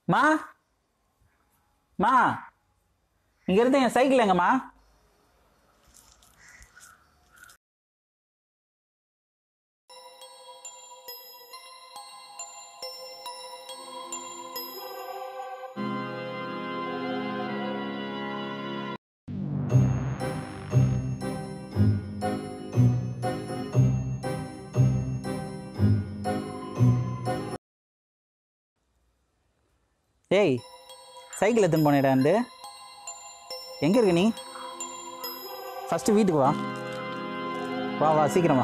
மா மா இங்க இருந்து என் சைக்கிள் எங்கம்மா ஏய் சைக்கிள் எடுத்துன்னு போனேடா வந்து எங்கே இருக்க நீ ஃபஸ்ட்டு வீட்டுக்கு வா வா வா சீக்கிரம் வா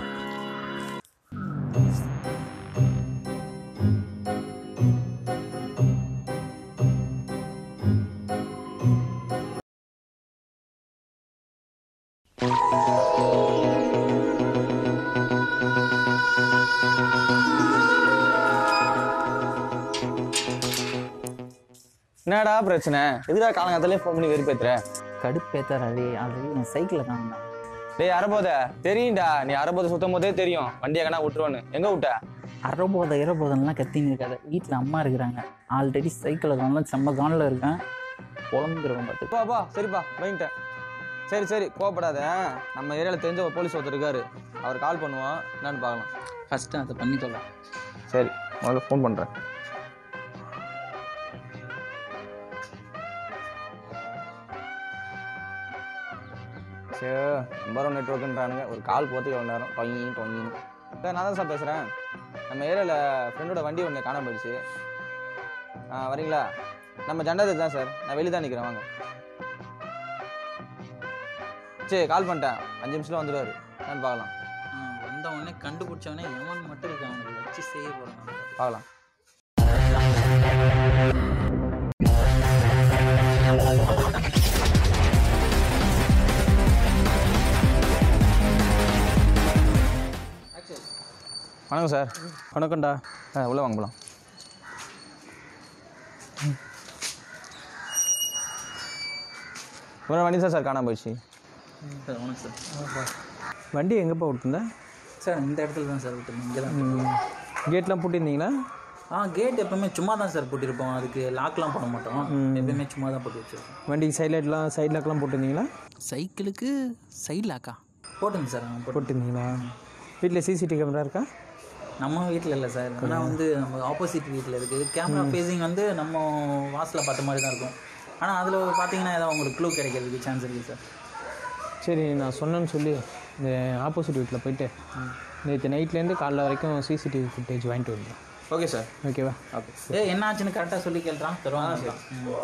என்னடா பிரச்சனை எதுடா காலங்காத்தாலே ஃபோன் பண்ணி வெறுப்பேத்துற கடுப்பேத்தாரே ஆல்ரெடி என் சைக்கிளில் காணும்டா டேய் அரபோத தெரியும்டா நீ அரபோத சுத்தம் போதே தெரியும் வண்டி எங்கனா விட்டுருவான்னு எங்க விட்ட அறபோதை இரபோதெல்லாம் கத்தின்னு இருக்காது வீட்டில் அம்மா இருக்கிறாங்க ஆல்ரெடி சைக்கிளில் காணலாம் செம்ம கானில் இருக்கேன் புலம்புக்கிறவன் பார்த்து பா பா சரிப்பா வாங்கிட்டேன் சரி சரி கோவப்படாத நம்ம ஏரியாவில் தெரிஞ்ச ஒரு போலீஸ் ஒருத்தர் இருக்காரு அவர் கால் பண்ணுவோம் என்னன்னு பார்க்கலாம் ஃபஸ்ட்டு அதை பண்ணி சொல்லலாம் சரி முதல்ல ஃபோன் பண்ணுறேன் சரி நம்பரும் நெட்ஒர்க்குன்றானுங்க ஒரு கால் போகிறதுக்கு எவ்வளோ நேரம் டொங்கின்னு டொங்கின்னு சார் நான் தான் சார் பேசுகிறேன் நம்ம ஏரியாவில் ஃப்ரெண்டோட வண்டி ஒன்று காணாம போயிடுச்சு ஆ வரீங்களா நம்ம ஜண்டாது தான் சார் நான் வெளியே தான் நிற்கிறேன் வாங்க சரி கால் பண்ணிட்டேன் அஞ்சு நிமிஷத்தில் வந்துடுவார் நான் பார்க்கலாம் வந்த உடனே கண்டுபிடிச்சவனே எவன் மட்டும் இருக்கான் அவங்களை வச்சு செய்ய போகிறான் பார்க்கலாம் வணக்கம் சார் வணக்கம்டா ஆ உள்ளே வாங்க போலாம் இவ்வளோ வண்டி தான் சார் காணாம போயிடுச்சு சார் வணக்கம் சார் வண்டி எங்கேப்பா விட்டுருந்தா சார் இந்த இடத்துல தான் சார் விட்டுருந்தேன் இங்கே தான் கேட்லாம் பூட்டியிருந்தீங்களா ஆ கேட் எப்பவுமே சும்மா தான் சார் போட்டிருப்போம் அதுக்கு லாக்லாம் போட மாட்டோம் எப்பயுமே சும்மா தான் போட்டு வச்சிருக்கோம் வண்டிக்கு சைட் லைட்லாம் சைட் லாக்லாம் போட்டிருந்தீங்களா சைக்கிளுக்கு சைட் லாக்கா போட்டுங்க சார் நான் போட்டு போட்டிருந்தீங்களா வீட்டில் சிசிடிவி கேமரா இருக்கா நம்ம வீட்டில் இல்லை சார் ஆனால் வந்து நம்ம ஆப்போசிட் வீட்டில் இருக்குது கேமரா ஃபேஸிங் வந்து நம்ம வாசலில் பார்த்த மாதிரி தான் இருக்கும் ஆனால் அதில் பார்த்தீங்கன்னா ஏதாவது உங்களுக்கு க்ளூ கிடைக்கிறதுக்கு சான்ஸ் இருக்குது சார் சரி நான் சொன்னேன்னு சொல்லி இந்த ஆப்போசிட் வீட்டில் போயிட்டு நேற்று நைட்லேருந்து காலைல வரைக்கும் சிசிடிவி ஃபுட்டேஜ் வாங்கிட்டு வந்தேன் ஓகே சார் ஓகேவா ஓகே ஏ என்ன ஆச்சுன்னு கரெக்டாக சொல்லி கேள்றான் தருவாங்க சார்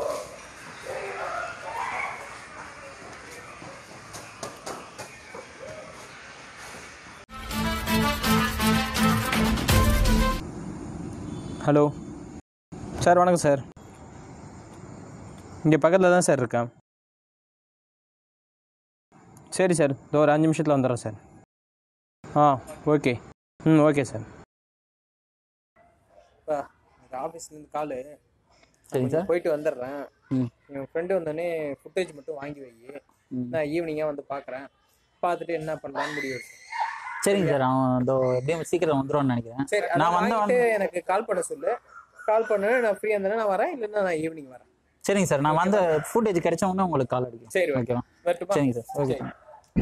ஹலோ சார் வணக்கம் சார் இங்கே பக்கத்தில் தான் சார் இருக்கேன் சரி சார் இதோ ஒரு அஞ்சு நிமிஷத்தில் வந்துடுறேன் சார் ஆ ஓகே ம் ஓகே சார் ஆஃபீஸ்லேருந்து காலு சரி சார் போயிட்டு வந்துடுறேன் ம் என் ஃப்ரெண்டு வந்தோடனே ஃபுட்டேஜ் மட்டும் வாங்கி வை ம். நான் ஈவினிங்காக வந்து பார்க்குறேன் பார்த்துட்டு என்ன பண்ணலான்னு முடிவு எடுப்பேன். சரிங்க சார் அவன் இதோ எப்படியும் சீக்கிரம் வந்துடுவான்னு நினைக்கிறேன் சரி நான் நான் வந்து வாங்கிட்டு எனக்கு கால் பண்ண சொல்லு கால் பண்ணு நான் ஃப்ரீயாக இருந்தேன்னா நான் வரேன் இல்லைன்னா நான் ஈவினிங் வரேன் சரிங்க சார் நான் வந்து ஃபுட்டேஜ் கிடைச்ச உடனே உங்களுக்கு கால் அடிக்கிறேன் சரி ஓகே ஓகேவா வரட்டுமா சரிங்க சார் ஓகே சரி.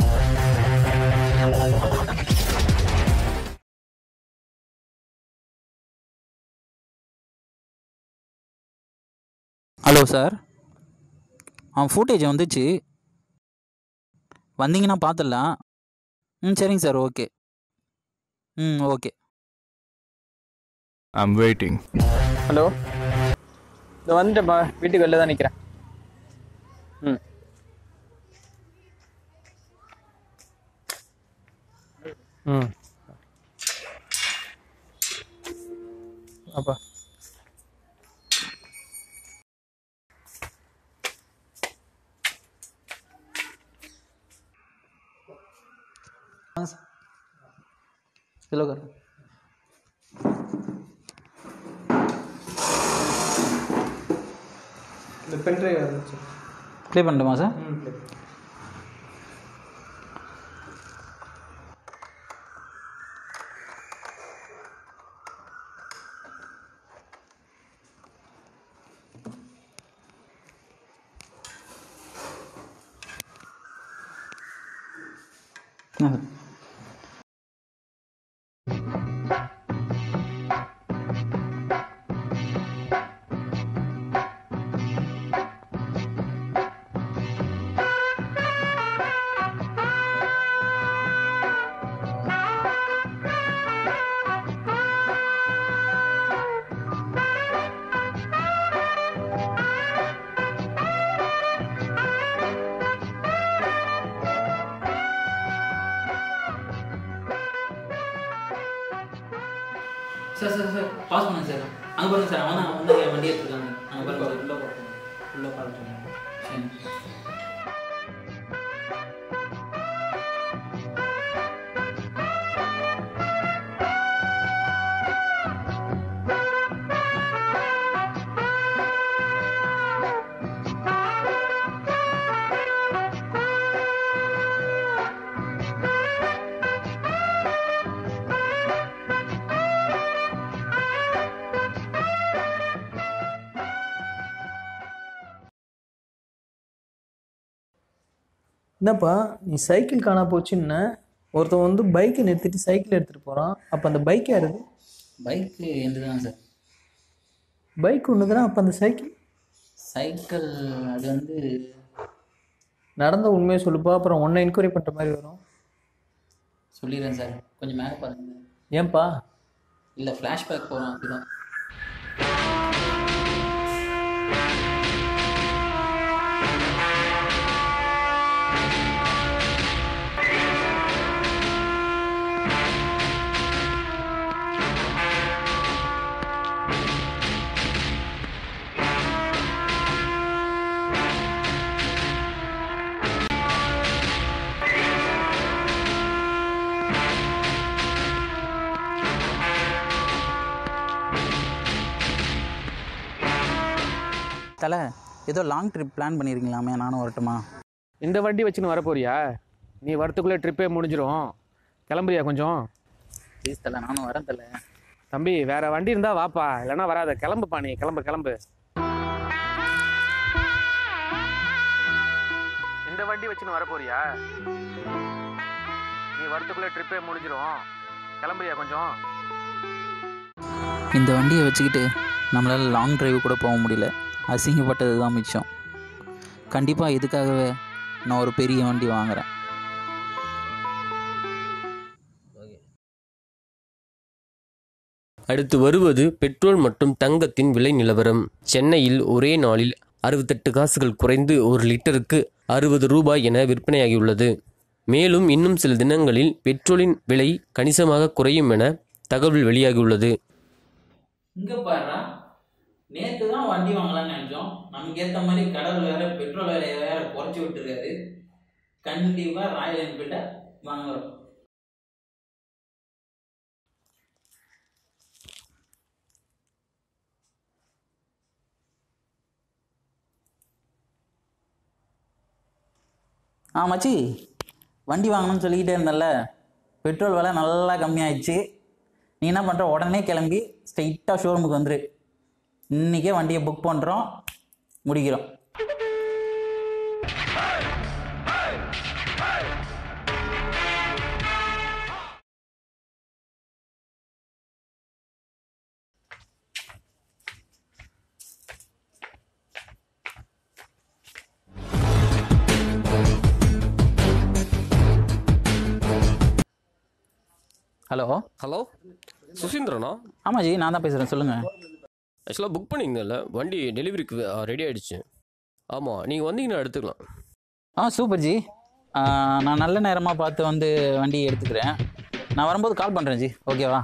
ஹலோ சார் அவன் ஃபுட்டேஜ் வந்துச்சு வந்தீங்கன்னா பார்த்துடலாம் ம் சரிங்க சார் ஓகே ம் ஓகே I'm waiting. ஹலோ இந்த வந்துட்டேன்ப்பா வீட்டுக்கு வெளில தான் நிற்கிறேன் ம் ம் அப்பா चलो कर இந்த பென்ட்ரைவ் வந்துச்சு ப்ளே பண்ணட்டுமா சார் ம் சார் சார் சார் பாஸ் பண்ணுங்க சார் அங்கே பாருங்க சார் அவன் அவன் தான் வண்டி எடுத்துருக்காங்க அங்கே பாருங்க சார் உள்ள உள்ள பார்த்துருக்காங்க சரி என்னப்பா நீ சைக்கிள் காணா போச்சுன்ன ஒருத்தன் வந்து பைக்கை நிறுத்திட்டு சைக்கிள் எடுத்துகிட்டு போகிறான் அப்போ அந்த பைக் யாருது பைக்கு எந்த தான் சார் பைக் ஒன்று தானே அப்போ அந்த சைக்கிள் சைக்கிள் அது வந்து நடந்த உண்மையை சொல்லுப்பா அப்புறம் ஒன்றை என்கொயரி பண்ணுற மாதிரி வரும் சொல்லிடுறேன் சார் கொஞ்சம் மேலே பாருங்க ஏன்பா இல்லை ஃப்ளாஷ்பேக் போகிறோம் அதுதான் தலை ஏதோ லாங் ட்ரிப் பிளான் பண்ணியிருக்கீங்களாமே நானும் வரட்டுமா இந்த வண்டி வச்சுன்னு வர போறியா நீ வரத்துக்குள்ளே ட்ரிப்பே முடிஞ்சிரும் கிளம்புறியா கொஞ்சம் ப்ளீஸ் தலை நானும் வரேன் தலை தம்பி வேற வண்டி இருந்தா வாப்பா இல்லைன்னா வராத கிளம்புப்பா நீ கிளம்பு கிளம்பு இந்த வண்டி வச்சுன்னு வர போறியா நீ வரத்துக்குள்ளே ட்ரிப்பே முடிஞ்சிரும் கிளம்புறியா கொஞ்சம் இந்த வண்டியை வச்சுக்கிட்டு நம்மளால் லாங் டிரைவ் கூட போக முடியல அசிங்கப்பட்டது தான் மிச்சம் கண்டிப்பாக இதுக்காகவே நான் ஒரு பெரிய வண்டி வாங்குறேன் அடுத்து வருவது பெட்ரோல் மற்றும் தங்கத்தின் விலை நிலவரம் சென்னையில் ஒரே நாளில் அறுபத்தெட்டு காசுகள் குறைந்து ஒரு லிட்டருக்கு அறுபது ரூபாய் என விற்பனையாகியுள்ளது மேலும் இன்னும் சில தினங்களில் பெட்ரோலின் விலை கணிசமாக குறையும் என தகவல் வெளியாகியுள்ளது இங்கே பாடுறா நேற்று தான் வண்டி வாங்கலாம்னு நினச்சோம் நமக்கு ஏற்ற மாதிரி கடவுள் வேற பெட்ரோல் விலையை வேற குறைச்சி விட்டுருக்காரு கண்டிப்பாக ராயல் என்ஃபீல்டை வாங்குறோம் ஆ மச்சி வண்டி வாங்கணும்னு சொல்லிக்கிட்டே இருந்தல்ல பெட்ரோல் விலை நல்லா கம்மியாயிடுச்சு நீ என்ன பண்ணுற உடனே கிளம்பி ஸ்ட்ரைட்டாக ஷோரூமுக்கு வந்துரு இன்றைக்கே வண்டியை புக் பண்ணுறோம் முடிக்கிறோம் ஹலோ ஹலோ சுசீந்திரனா ஆமாம் ஜி நான் தான் பேசுகிறேன் சொல்லுங்கள் ஆக்சுவலாக புக் பண்ணியிருந்தேன்ல வண்டி டெலிவரிக்கு ரெடி ஆயிடுச்சு ஆமாம் நீங்கள் வந்தீங்கன்னா எடுத்துக்கலாம் ஆ சூப்பர் ஜி ஆ, நான் நல்ல நேரமாக பார்த்து வந்து வண்டி எடுத்துக்கிறேன் நான் வரும்போது கால் பண்ணுறேன் ஜி ஓகேவா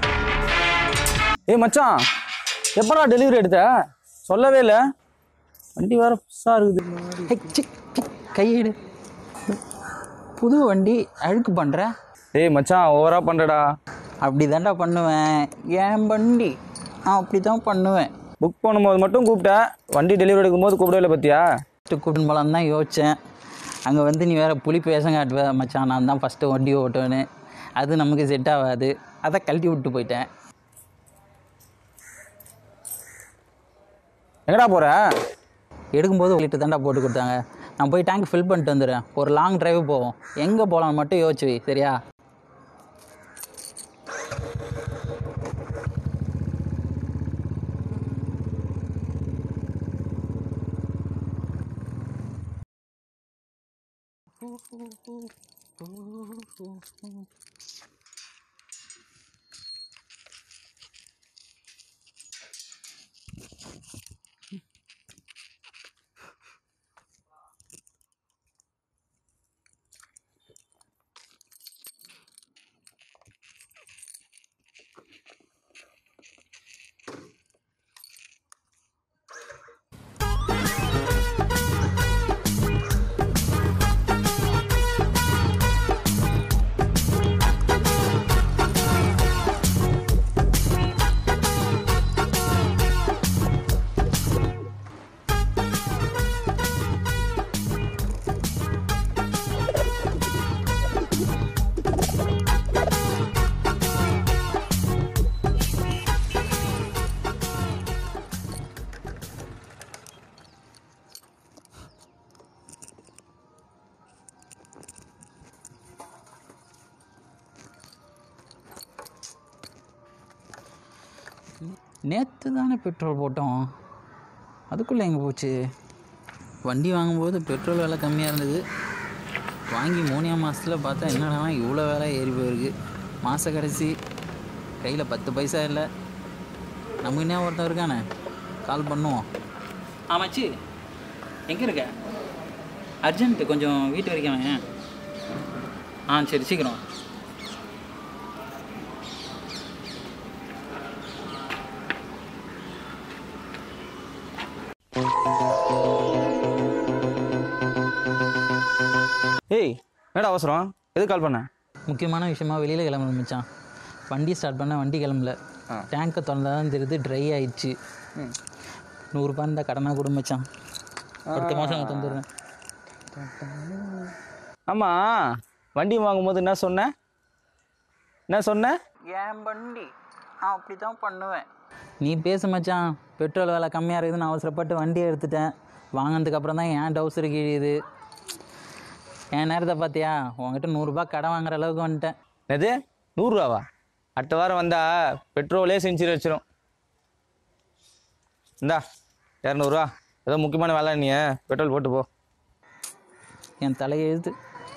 ஏய் மச்சான் எப்படா டெலிவரி எடுத்த சொல்லவே இல்லை வண்டி வேற புதுசாக இருக்குது ஹை, சி, சி, கையெடு புது வண்டி அழுக்கு பண்ணுற டேய் மச்சான் ஓவரா பண்ணுறடா அப்படி தான்டா பண்ணுவேன் என் வண்டி நான் அப்படி தான் பண்ணுவேன் புக் பண்ணும்போது மட்டும் கூப்பிட்டேன் வண்டி டெலிவரி எடுக்கும்போது கூப்பிடவே இல்லை பார்த்தியா ஃபஸ்ட்டு கூட்டின்னு போகலான்னு தான் யோசித்தேன் அங்கே வந்து நீ வேறு புலி பேசம் காட்டுவ மச்சான் நான் தான் ஃபஸ்ட்டு வண்டி ஓட்டுவேன்னு அது நமக்கு செட் ஆகாது அதை கழட்டி விட்டு போயிட்டேன் எங்கடா போற எடுக்கும்போது ஒரு லிட்டர் தாண்டா போட்டு கொடுத்தாங்க நான் போய் டேங்க் ஃபில் பண்ணிட்டு வந்துடுறேன் ஒரு லாங் டிரைவ் போவோம் எங்கே போகலான்னு மட்டும் யோசிச்சு வை சரியா நேற்று தானே பெட்ரோல் போட்டோம் அதுக்குள்ளே எங்கே போச்சு வண்டி வாங்கும்போது பெட்ரோல் விலை கம்மியாக இருந்தது வாங்கி மூணே மாதத்தில் பார்த்தா என்னடா இவ்வளோ விலை ஏறி போயிருக்கு மாத கடைசி கையில் பத்து பைசா இல்லை நம்ம என்ன ஒருத்தன் இருக்கானே கால் பண்ணுவோம் ஆமாச்சி எங்கே இருக்க அர்ஜென்ட்டு கொஞ்சம் வீட்டு வரைக்கும் வாங்க. ஆ சரி சீக்கிரம் ஏய் என்னடா அவசரம் எதுக்கு கால் பண்ண முக்கியமான விஷயமா வெளியில் கிளம்பணும் மச்சான் வண்டி ஸ்டார்ட் பண்ண வண்டி கிளம்பல டேங்கை திறந்தா தான் தெரியுது ட்ரை ஆயிடுச்சு நூறுரூபா இருந்தால் கடனாக கொடு மச்சான் அடுத்த மாதம் தந்துடுறேன் ஆமாம் வண்டி வாங்கும்போது என்ன சொன்ன என்ன சொன்ன என் வண்டி நான் அப்படி தான் பண்ணுவேன் நீ பேசு மச்சான் பெட்ரோல் விலை கம்மியாக இருக்குதுன்னு நான் அவசரப்பட்டு வண்டியை எடுத்துட்டேன் வாங்கினதுக்கு அப்புறம் தான் ஏன் டவுசர் கிழியுது என் நேரத்தை பார்த்தியா உங்ககிட்ட நூறுரூபா கடன் வாங்குற அளவுக்கு வந்துட்டேன் என்னது நூறுரூவாவா அடுத்த வாரம் வந்தா பெட்ரோலே செஞ்சுரி வச்சிரும் இந்தா இரநூறுவா ஏதோ முக்கியமான வேலை நீ பெட்ரோல் போட்டு போ என் தலையெழுத்து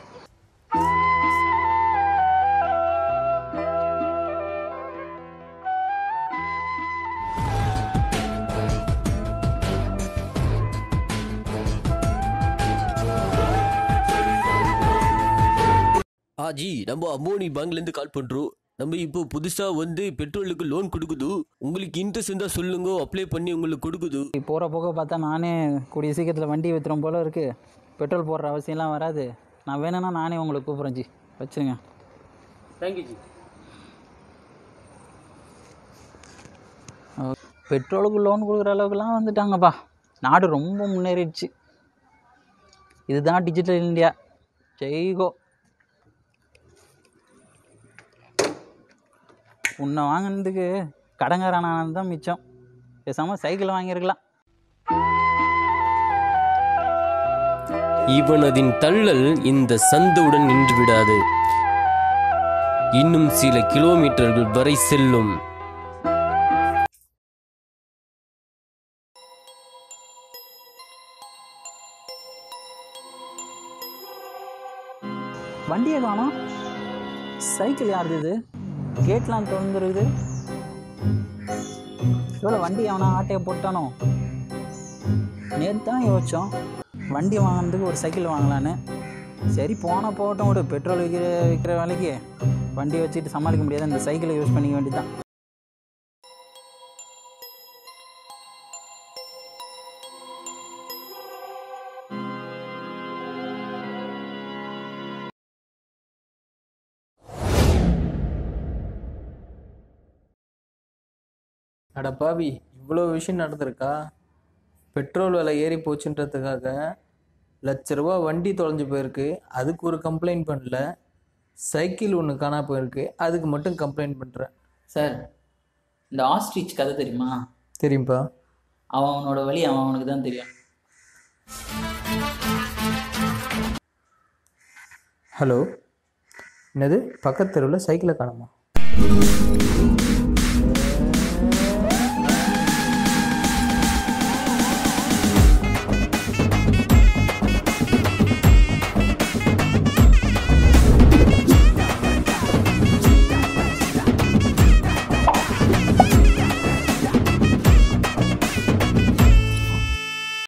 ஆஜி நம்ம அம்மோனி பேங்க்லேருந்து கால் பண்ணுறோம் நம்ம இப்போ புதுசாக வந்து பெட்ரோலுக்கு லோன் கொடுக்குது உங்களுக்கு இன்ட்ரெஸ்ட் இருந்தால் சொல்லுங்க அப்ளை பண்ணி உங்களுக்கு கொடுக்குது போகிற போக பார்த்தா நானே கூடிய சீக்கிரத்தில் வண்டி விற்றுரும் போல இருக்குது பெட்ரோல் போடுற அவசியம்லாம் வராது நான் வேணும்னா நானே உங்களுக்கு கூப்பிட்றேன் ஜி வச்சுருங்க தேங்க்யூ ஜி பெட்ரோலுக்கு லோன் கொடுக்குற அளவுக்குலாம் வந்துட்டாங்கப்பா நாடு ரொம்ப முன்னேறிடுச்சு இதுதான் டிஜிட்டல் இந்தியா ஜெய்கோ உன்னை வாங்கினதுக்கு கடங்காரானது தான் மிச்சம் பேசாமல் சைக்கிள் வாங்கியிருக்கலாம் இவனதின் தள்ளல் இந்த சந்துவுடன் நின்று விடாது இன்னும் சில கிலோமீட்டர்கள் வரை செல்லும் வண்டியை காணோம் சைக்கிள் யாருது இது கேட்லாம் திறந்துருக்குது இவ்வளோ வண்டி அவனா ஆட்டையை போட்டானோ நேற்று தான் யோசித்தோம் வண்டி வாங்கினதுக்கு ஒரு சைக்கிள் வாங்கலான்னு சரி போனால் போகட்டும் விடு பெட்ரோல் விற்கிற விற்கிற வேலைக்கு வண்டியை வச்சுட்டு சமாளிக்க முடியாது இந்த சைக்கிளை யூஸ் பண்ணிக்க வேண்டியதான் அட பாவி இவ்வளோ விஷயம் நடந்திருக்கா பெட்ரோல் விலை ஏறி போச்சுன்றதுக்காக லட்ச ரூபா வண்டி தொலைஞ்சு போயிருக்கு அதுக்கு ஒரு கம்ப்ளைண்ட் பண்ணல சைக்கிள் ஒன்று காணா போயிருக்கு அதுக்கு மட்டும் கம்ப்ளைண்ட் பண்ணுறேன் சார் இந்த ஆஸ்ட்ரிச் கதை தெரியுமா தெரியும்பா அவன் அவனோட வழி அவன் அவனுக்கு தான் தெரியும் ஹலோ என்னது பக்கத்து தெருவில் சைக்கிளை காணுமா